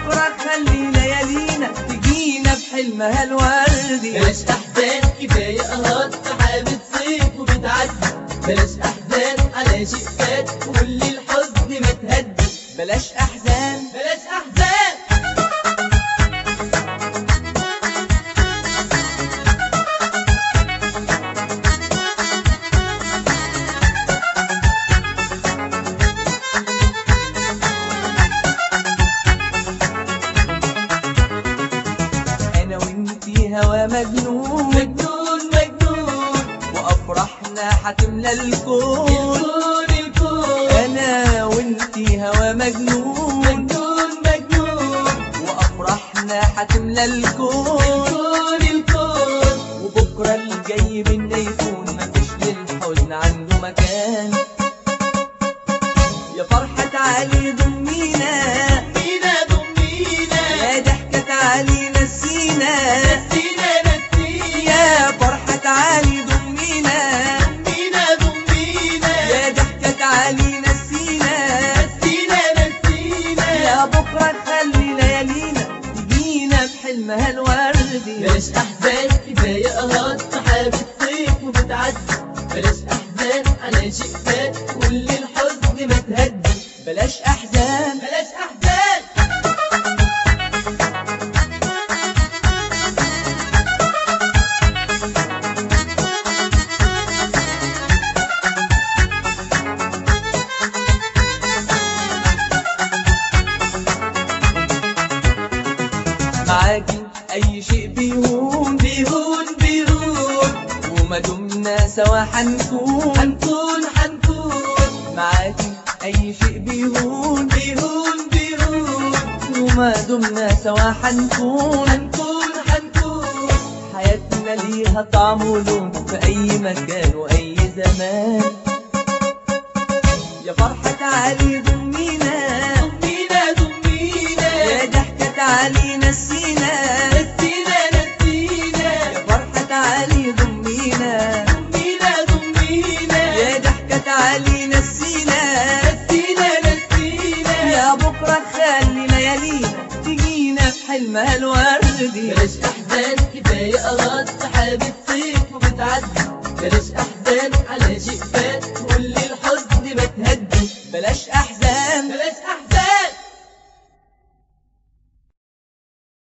بكرة خلي ليالينا تجينا بحلمها الوردي بلاش احزان كفايه قهات سحابة صيف وبتعدي بلاش احزان على شيء فات واللي الحزن ما تهدي بلاش أحزان بلاش احزان أنا وإنتي هوا مجنون مجنون مجنون وأفرحنا هتملى الكون الكون الكون أنا وإنتي هوا مجنون مجنون مجنون وأفرحنا هتملى الكون الكون الكون وبكرة الجاي منا يكون مفيش للحزن عنده مكان يا فرحة علي ضمينا مينا ضمينا يا ضحكة علي نسينا نسينا نسينا يا فرحة علي ضمينا مينا ضمينا يا ضحكة علي نسينا نسينا نسينا يا بكرة خلي ليالينا تجينا بحلمها الوردي بلاش احزان كفايه قهات سحابة صيف وبتعدي بلاش احزان على شيء فات كل الحزن ما تهدي بلاش أحزان بلاش احزان معاكي أي شيء بيهون بيهون بيهون وما دمنا سوا حنكون حنكون حنكون معاكي أي شيء بيهون بيهون بيهون وما دمنا سوا حنكون حنكون حنكون حياتنا ليها طعم ولون في أي مكان وأي زمان يا فرحة علي ضمينا ضمينا ضمينا يا ضحكة علي نسينا نسينا نسينا يا فرحة علي ضمينا ضمينا ضمينا يا ضحكة علي نسينا نسينا نسينا يا بكرة خلي ليالينا تجينا بحلمها الوردي بلاش احزان كفايه قهات سحابة صيف وبتعدي بلاش احزان على شيء فات كل الحزن ما تهدي بلاش أحزان